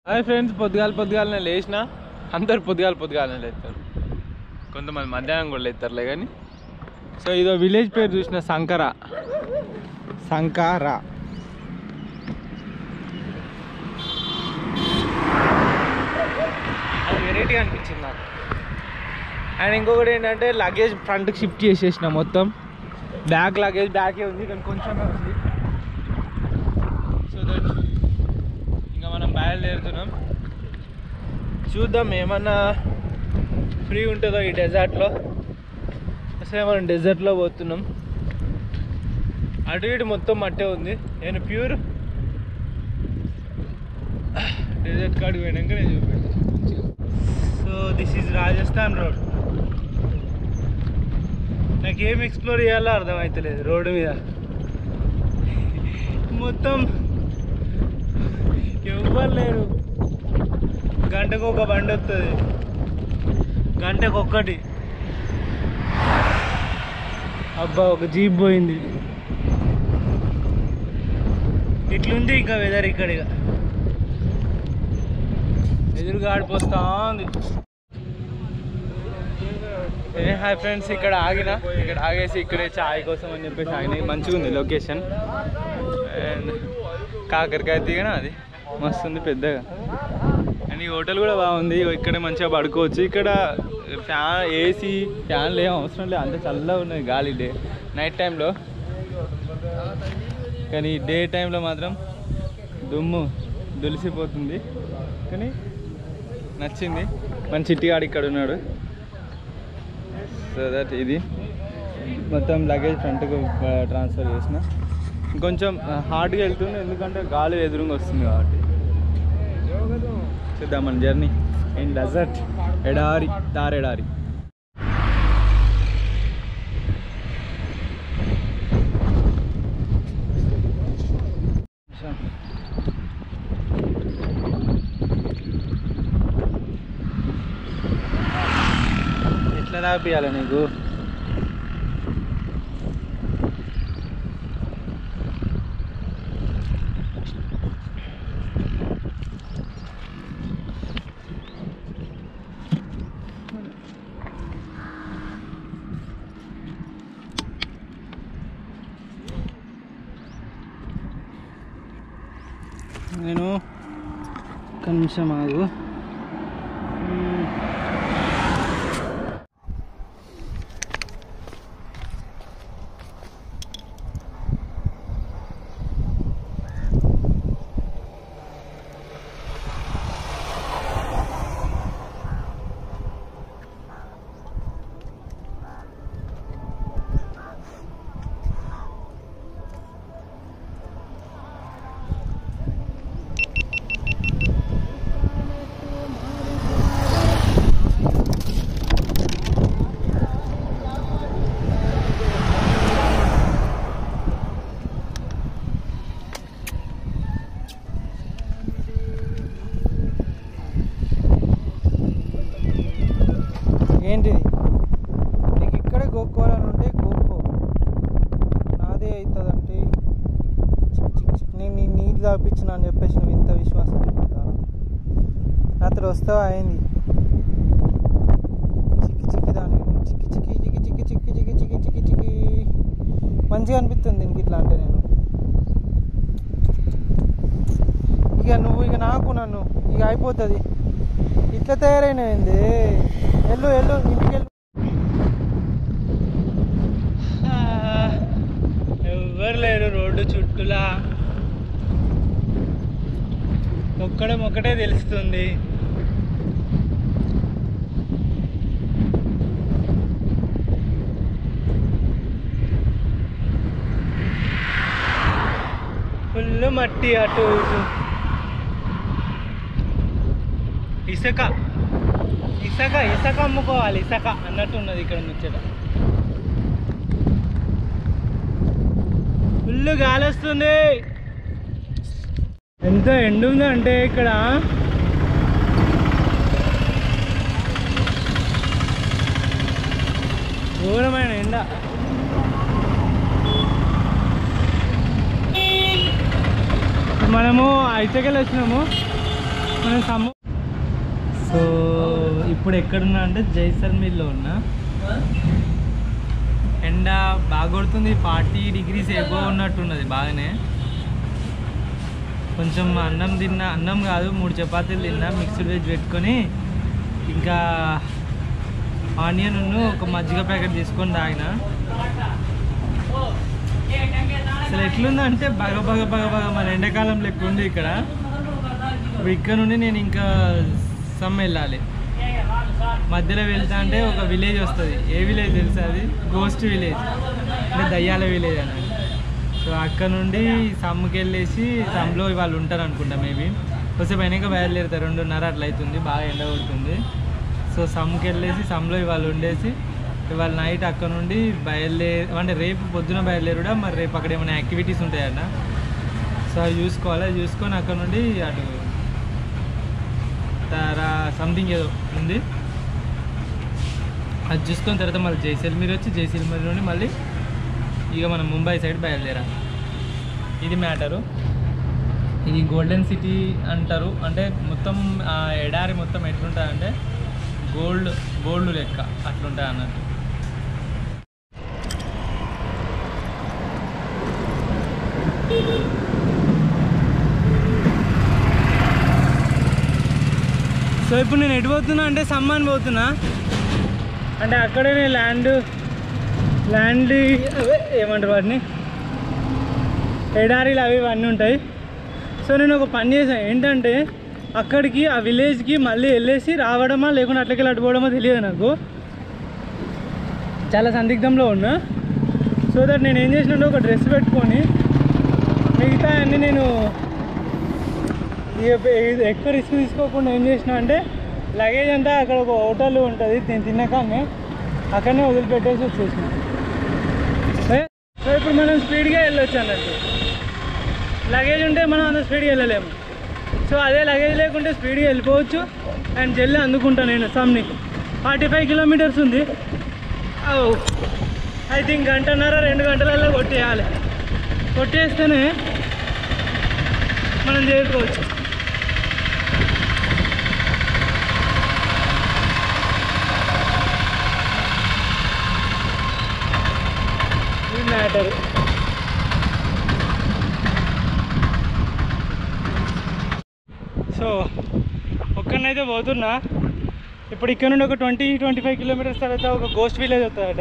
Hi friends పొద్దుగాల పొద్దుగాలనే లేచిన అందరు పొద్దుగాల పొద్దుగాలనే లేస్తారు కొంతమంది మధ్యాహ్నం కూడా లేస్తారులే కానీ సో ఇదో విలేజ్ పేరు చూసిన సంకర సంకార అది వెరైటీగా అనిపించింది నాకు అండ్ ఇంకొకటి ఏంటంటే లగేజ్ ఫ్రంట్కి షిఫ్ట్ చేసేసిన మొత్తం బ్యాక్ లగేజ్ బ్యాకే ఉంది కానీ కొంచెమే ఉంది సో దట్ ఇంకా మనం బయలుదేరుతున్నాం చూద్దాం ఏమన్నా ఫ్రీ ఉంటుందో ఈ డెజర్ట్లో అసలు మనం డెజర్ట్లో పోతున్నాం అటు ఇటు మొత్తం మట్టే ఉంది నేను ప్యూర్ డెజర్ట్ కాడికి పోయినాక నేను చూపెడతాను మంచిగా so this is Rajasthan road నాకు ఏం ఎక్స్ప్లోర్ చేయాలో అర్థమవుతలేదు రోడ్డు మీద మొత్తం ఎవ్వరు లేరు గంటకు ఒక బండి వస్తుంది గంటకు ఒక్కటి అబ్బా ఒక జీప్ పోయింది ఇట్లుంది ఇంకా వెదర్ ఇక్కడ ఇక ఎదురుగా ఆడిపోస్తా ఉంది ఏ హాయ్ ఫ్రెండ్స్ ఇక్కడ ఆగిన ఇక్కడ ఆగేసి ఇక్కడే చాయ్ కోసం అని చెప్పేసి ఆగిన మంచిగా ఉంది లొకేషన్ అండ్ కాకరకాయ తీగన అది మస్తు ఉంది పెద్దగా అండ్ ఈ హోటల్ కూడా బాగుంది ఇక్కడ మంచిగా పడుకోవచ్చు ఇక్కడ ఫ్యాన్ ఏసీ ఫ్యాన్లు ఏం అవసరం లేదు అంత చల్లగా ఉన్నది గాలి డే నైట్ టైంలో కానీ డే టైంలో మాత్రం దుమ్ము దులిసిపోతుంది కానీ నచ్చింది మన చిట్టిగాడు ఇక్కడ ఉన్నాడు సో దట్ ఇది మొత్తం లగేజ్ ఫ్రంట్కు ట్రాన్స్ఫర్ చేసిన కొంచెం హార్డ్గా వెళ్తుంది ఎందుకంటే గాలి ఎదురుగా వస్తుంది కాబట్టి చూద్దాం మన జర్నీ ఇన్ డెజర్ట్ ఎడారి తారెడారి ఎట్లా తాపియాలి నీకు నేను ఒక నిమిషం ఆగు మ్మ్. ఏంటిది నీకు ఇక్కడే గోక్కోవాలని ఉంటే గోక్కో నాదే అవుతుందంటే చిక్ చిక్ చిక్ నేను నీ నీళ్ళు తాపించిన అని చెప్పేసి నువ్వు ఇంత విశ్వాసం చెప్తాను రాత్రి వస్తావా అయింది చిక్కి చిక్కి దాని చిక్కి చిక్కి చిక్కి చిక్కి చిక్కి చిక్కి చిక్కి చిక్కి చిక్కి మంచిగా అనిపిస్తుంది దీనికి ఇట్లా అంటే నేను ఇక నువ్వు ఇక నాకు నన్ను ఇక అయిపోతుంది ఇట్లా తయారైనది ఎల్లు ఎల్లు ఇంటికి వెళ్ళు ఎవ్వరు లేరు రోడ్డు చుట్టూలా ఒక్కడం ఒకటే తెలుస్తుంది ఫుల్ మట్టి అటు ఇటు ఇసుక ఇసుక ఇసుక అమ్ముకోవాలి ఇసుక అన్నట్టు ఉన్నది ఇక్కడ ముచ్చట ఫుల్ గాలి వస్తుంది ఎంత ఎండు ఉందంటే ఇక్కడ ఘోరమైన ఎండ మనము ఐచకెళ్ళి వచ్చినాము మనం సమ్ము సో ఇప్పుడు ఎక్కడున్నా అంటే జైసల్మీర్లో ఉన్నా ఎండ బాగా కొడుతుంది ఫార్టీ డిగ్రీస్ ఎబో ఉన్నట్టున్నది బాగానే కొంచెం అన్నం తిన్నా అన్నం కాదు మూడు చపాతీలు తిన్నా మిక్స్డ్ వెజ్ పెట్టుకొని ఇంకా ఆనియన్ ఒక మజ్జిగ ప్యాకెట్ తీసుకొని తాగిన అసలు ఎట్లుందంటే బగ బగ బగ బగ మన ఎండాకాలం లెక్క ఉంది ఇక్కడ ఇప్పుడు ఇక్కడ నుండి నేను ఇంకా సమ్ వెళ్ళాలి మధ్యలో వెళ్తా అంటే ఒక విలేజ్ వస్తుంది ఏ విలేజ్ తెలుసా అది గోస్ట్ విలేజ్ అంటే దయ్యాల విలేజ్ అన్నది సో అక్కడ నుండి సమ్కి వెళ్ళేసి సమ్లో వాళ్ళు ఉంటారు అనుకుంటా మేబీ కొంచెం వెనక బయలుదేరుతారు రెండున్నర అట్లా అవుతుంది బాగా ఎండ కొడుతుంది సో సమ్కి వెళ్ళేసి సమ్లో ఇవాళ ఉండేసి ఇవాళ నైట్ అక్కడ నుండి బయలుదేరి అంటే రేపు పొద్దున బయలుదేరుడా మరి రేపు అక్కడ ఏమైనా యాక్టివిటీస్ ఉంటాయట సో అవి చూసుకోవాలి అది చూసుకొని అక్కడ నుండి అటు తారా సంథింగ్ ఏదో ఉంది అది చూసుకొని తర్వాత మళ్ళీ జైసల్మీర్ వచ్చి జైసల్మీర్ నుండి మళ్ళీ ఇక మనం ముంబై సైడ్ బయలుదేరాలి ఇది మ్యాటరు ఇది గోల్డెన్ సిటీ అంటారు అంటే మొత్తం ఆ ఎడారి మొత్తం ఎట్లుంటుంది అంటే గోల్డ్ గోల్డ్ లెక్క అట్లుంటుంది అన్నట్టు సో ఇప్పుడు నేను ఎటు పోతున్నా అంటే సమ్మాన్ పోతున్నా అంటే అక్కడే ల్యాండ్ ల్యాండ్ అవే ఏమంటారు వాటిని ఎడారీలు అవి ఇవన్నీ ఉంటాయి సో నేను ఒక పని చేశాను ఏంటంటే అక్కడికి ఆ విలేజ్కి మళ్ళీ వెళ్ళేసి రావడమా లేకుంటే అట్లకి అటుపోవడమో తెలియదు నాకు చాలా సందిగ్ధంలో ఉన్నా సో దట్ నేను ఏం చేసినంటే ఒక డ్రెస్ పెట్టుకొని మిగతా అన్నీ నేను ఇక ఇది ఎక్కువ రిస్క్ తీసుకోకుండా ఏం చేసిన అంటే లగేజ్ అంతా అక్కడ ఒక హోటల్ ఉంటుంది నేను తిన్నాకనే అక్కడనే వదిలిపెట్టేసి వచ్చేసిన ఏ? సో ఇప్పుడు మనం స్పీడ్గా వెళ్ళొచ్చు అన్నట్టు లగేజ్ ఉంటే మనం అంత స్పీడ్గా వెళ్ళలేము సో అదే లగేజ్ లేకుంటే స్పీడ్గా వెళ్ళిపోవచ్చు అండ్ జల్లి అందుకుంటాను నేను సమ్ని ఫార్టీ ఫైవ్ కిలోమీటర్స్ ఉంది ఐ థింక్ గంటన్నర రెండు గంటలలో కొట్టేయాలి కొట్టేస్తేనే మనం చేరుకోవచ్చు ఇది మ్యాటర్ సో ఒక్కనైతే పోతున్నా ఇప్పుడు ఇక్కడ నుండి ఒక ట్వంటీ ట్వంటీ ఫైవ్ కిలోమీటర్స్ తర్వాత ఒక గోస్ట్ విలేజ్ వస్తుందట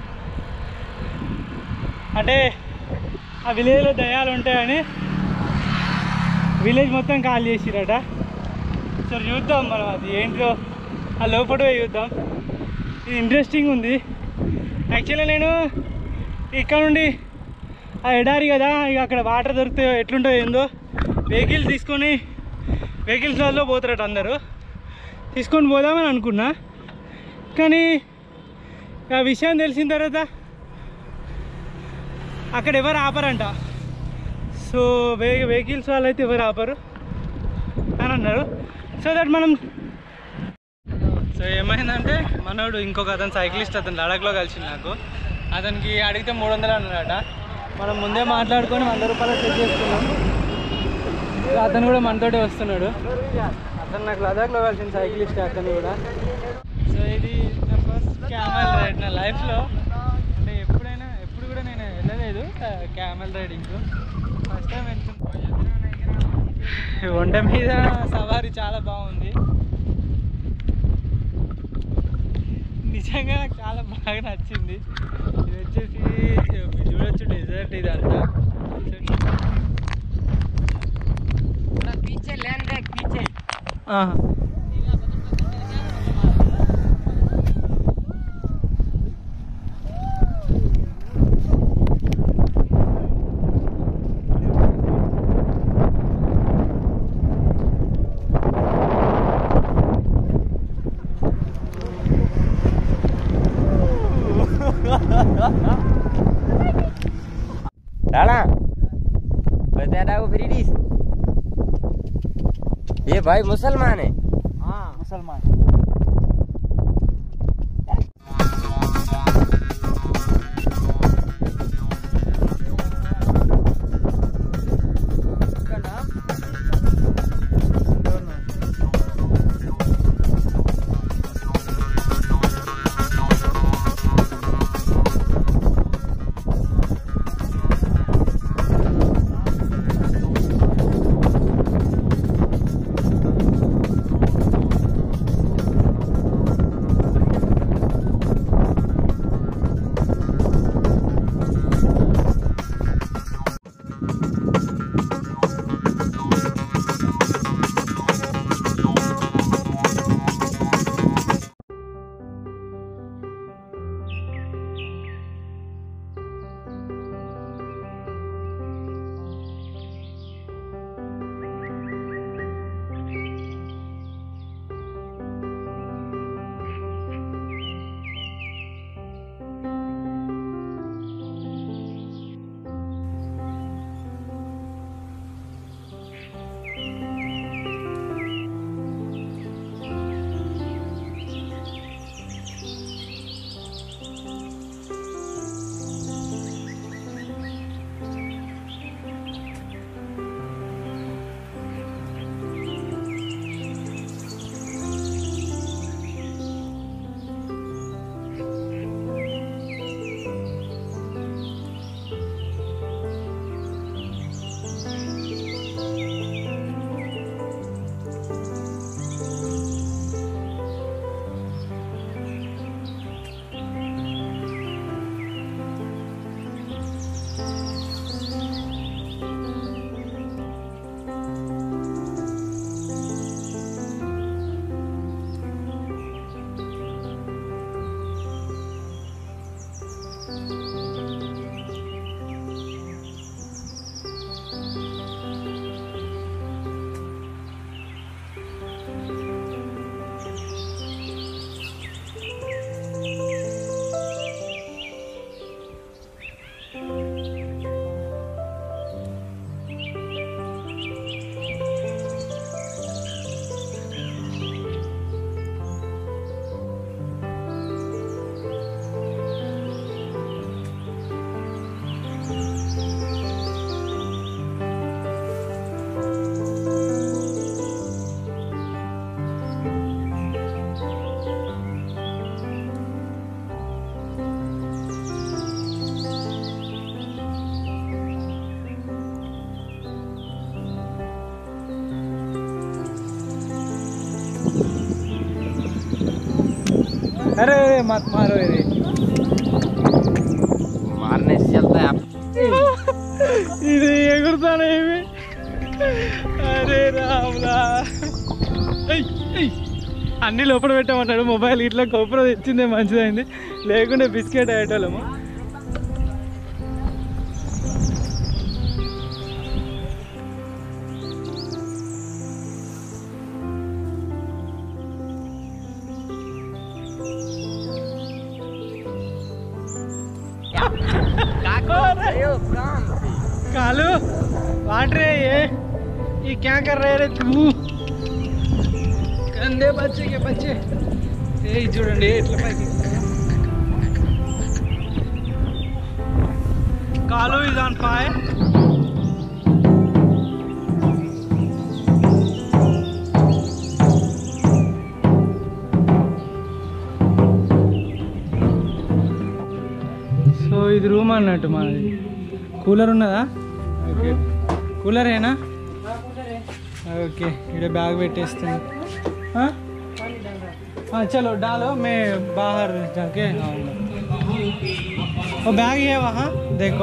అంటే ఆ విలేజ్లో దయాలు ఉంటాయని విలేజ్ మొత్తం ఖాళీ చేసిరట సో చూద్దాం మనం అది ఏంటో ఆ లోపల పోయి చూద్దాం ఇది ఇంట్రెస్టింగ్ ఉంది యాక్చువల్లీ నేను ఇక్కడ నుండి ఆ ఎడారి కదా ఇక అక్కడ వాటర్ దొరుకుతాయో ఎట్లుంటాయో ఏందో వెహికల్స్ తీసుకొని వెహికల్స్లలో పోతారట అందరూ తీసుకొని పోదామని అనుకున్నా కానీ ఆ విషయం తెలిసిన తర్వాత అక్కడ ఎవరు ఆపరంట సో వే వెహికల్స్ వాళ్ళు అయితే ఎవరు ఆపరు అని అన్నారు సో దట్ మనం సో ఏమైందంటే మనోడు ఇంకొక అతను సైక్లిస్ట్ అతను లడాఖ్లో కలిసింది నాకు అతనికి అడిగితే మూడు వందలు అన్నాడట మనం ముందే మాట్లాడుకొని వంద రూపాయలు సెట్ చేసుకున్నాం సో అతను కూడా మనతోటే వస్తున్నాడు అతను నాకు లదాఖ్లో కలిసిన సైక్లిస్ట్ అతను కూడా సో ఇది నా ఫస్ట్ క్యామెల్ రైడ్ నా లైఫ్లో అంటే ఎప్పుడైనా ఎప్పుడు కూడా నేను వెళ్ళలేదు క్యామెల్ రైడింగ్ ఫస్ట్ టైం వెళ్తున్నాను వంట మీద సవారీ చాలా బాగుంది నిజంగా నాకు చాలా బాగా నచ్చింది ఇది వచ్చేసి మీరు చూడొచ్చు డెజర్ట్ ఇదంతా पीछे लैंड बैक पीछे ఆహా. डाला बता रहा वो फ्रीडीज ये भाई मुसलमान है हाँ मुसलमान अरे अरे मत मारो अरे मारने से चलता है आप ఇది ఎగురుతానేమి అరే రాములా ఏయ్, ఏయ్. అన్ని లోపల పెట్టామన్నాడు మొబైల్ ఇట్లా కొప్పర తెచ్చిందే మంచిదైంది లేకుంటే బిస్కెట్ అయ్యేటోళ్ళము काम कालू वाट रहे ये ये क्या कर रहे रे तू गंदे बच्चे के बच्चे ఏ చూడండి ఎట్లా పైకి కాలు ఇస్ ఆన్ ఫైర్ సో ఇది రూమ్ అన్నట్టు మనది కూలర్ ఉన్నదా ఓకే కూలరేనా ఓకే ఇక్కడ బ్యాగ్ పెట్టేస్తాను हाँ? हाँ चलो डालो मैं बाहर जाके आऊँगा वो बैग है वहाँ देखो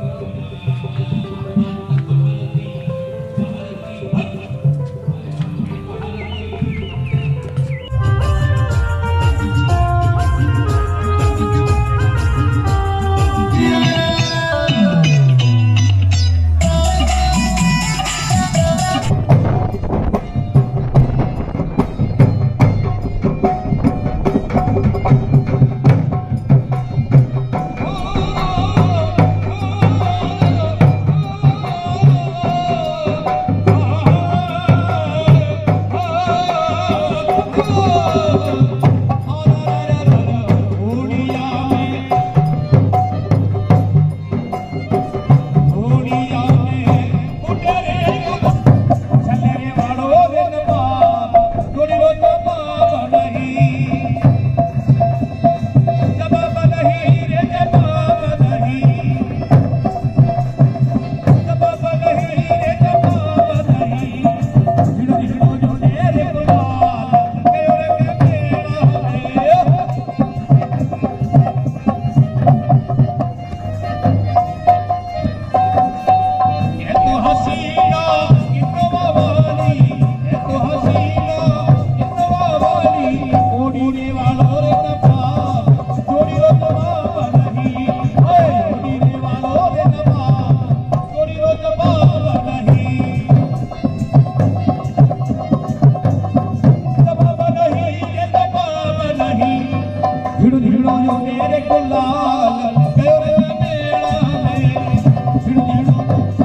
भिड़ो भिड़ो जो मेरे को लाल गयो रे मेला में भिड़ो भिड़ो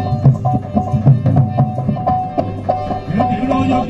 भिड़ो भिड़ो जो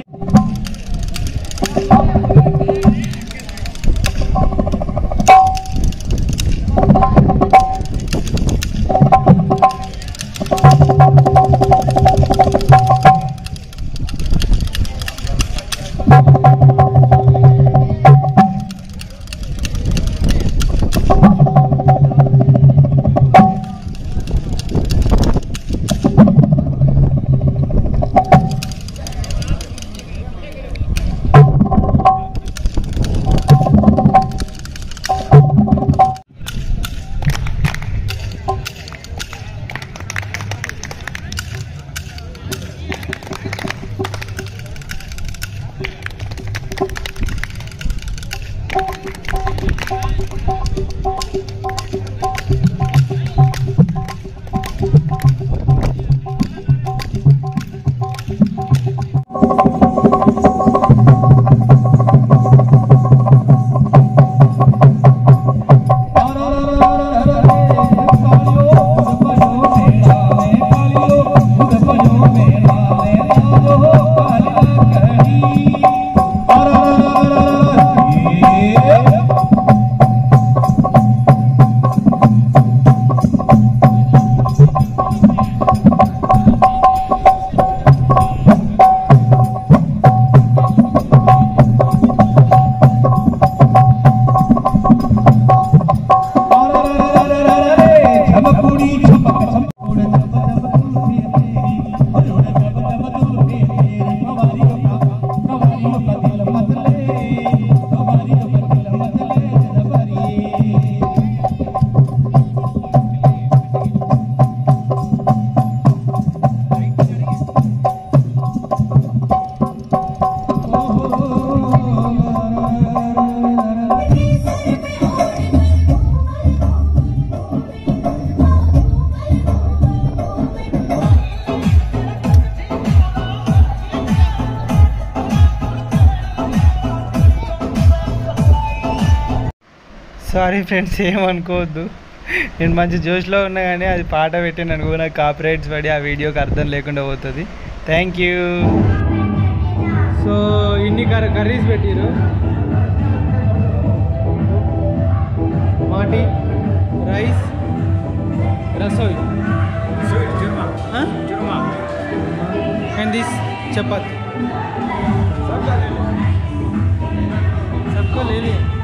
సారీ ఫ్రెండ్స్ ఏమనుకోవద్దు నేను మంచి జోష్లో ఉన్నా కానీ అది పాట పెట్టాను అనుకో నాకు కాపీరైట్స్ పడి ఆ వీడియోకి అర్థం లేకుండా పోతుంది థ్యాంక్ యూ సో ఇన్ని కర్ర కర్రీస్ పెట్టిరు మాటి రైస్ రసోయ్ అండ్ దిస్ చపాతి सबका ले लिए